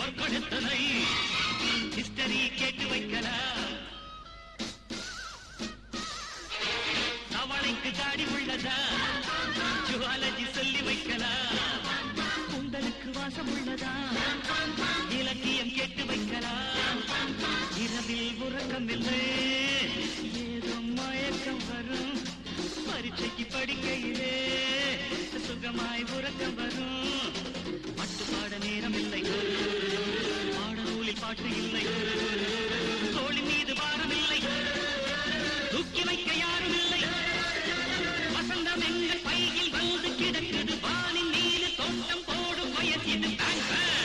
சொற்கள் எத்தனை ஹிஸ்டரி கேட்டு வைக்கலாம் தவளைக்கு தாடி உள்ளதா ஜுவாலஜி சொல்லி வைக்கலாம் உங்களுக்கு வாசம் உள்ளதா இலக்கியம் கேட்டு வைக்கலாம் இரவில் உறக்கம் இல்லை ஏதோ மயக்கம் வரும் பரீட்சைக்கு படிக்கையிலே சுகமாய் உறக்கம் வரும் பட்டு பாட நேரம் இல்லை பாட நூலில் பாட்டு இல்லை தோழி மீது பாரம் இல்லை தூக்கி வைக்க யாரும் இல்லை வசந்தம் எங்கள் பையில் வந்து கிடக்குது வானின் மீது தோட்டம் போடும் வயசு இது பேங்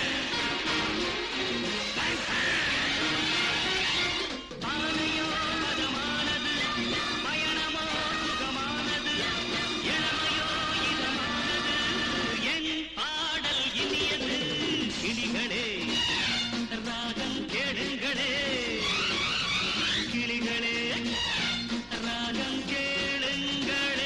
பானையோ மதமானது பயணமோ சுகமானது இளமையோ இதமானது என் பாடல் இனியது கிளிகளே ராகம் கேளுங்களே கிளிகளே ராகம் கேளுங்களே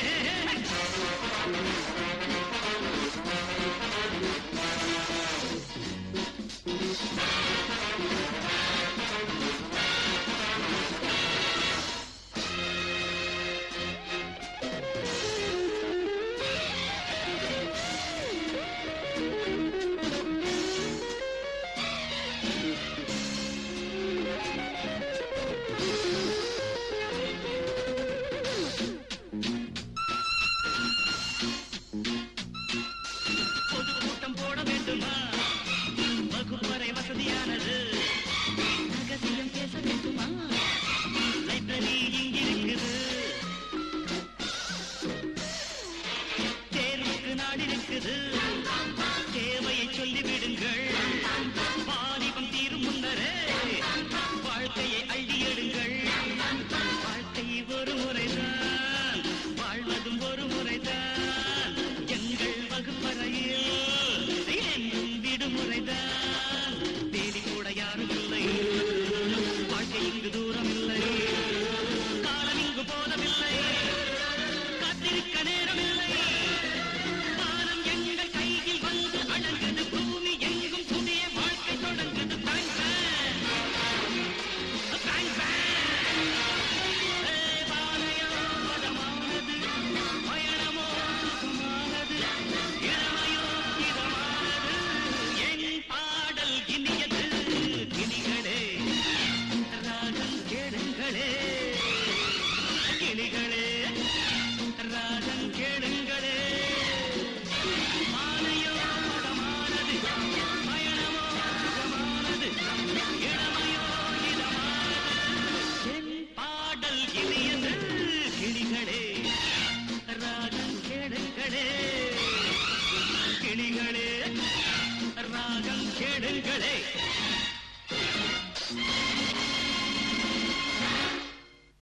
பொது கூட்டம் போட வேண்டுமா வகுப்பறை வசதியானது ரகசியம் பேச வேண்டுமா லைப்ரரி இங்கிருக்குது தேர்வுக்கு நாடு இருக்குது தேவையை சொல்லி விடுங்கள் வாலிபம் தீரும் முன்னரே வாழ்க்கையை அள்ளி எடுங்கள் வாழ்க்கை ஒரு முறைதான் வாழ்வதும் ஒரு முறைதான் எங்கள் வகுப்பறையில் எங்கும் விடுமுறைதான் தேதி கூட யாரும் இல்லை வாழ்க்கை இங்கு தூரம் இல்லை காலம் இங்கு போதவில்லை காத்திருக்க நேரமில்லை வானம் எங்கள் கையில் வந்து அடங்குது பூமி எங்கும் புதிய வாழ்க்கை தொடங்குது Bang, bang. Bang, bang. ஏ, வானையோ மதமானது, பயணமோ சுகமானது, இளமையோ இதமானது, என் பாடல் இனியது. கிளிகளே, ராகம் கேளுங்களே கிளிகளே ராகம் கேளுங்களே மாலையோ மதமானது பயணமோ சுகமானது இளமையோ இதமானது என் பாடல் இனியது கிளிகளே ராகம் கேளுங்களே கிளிகளே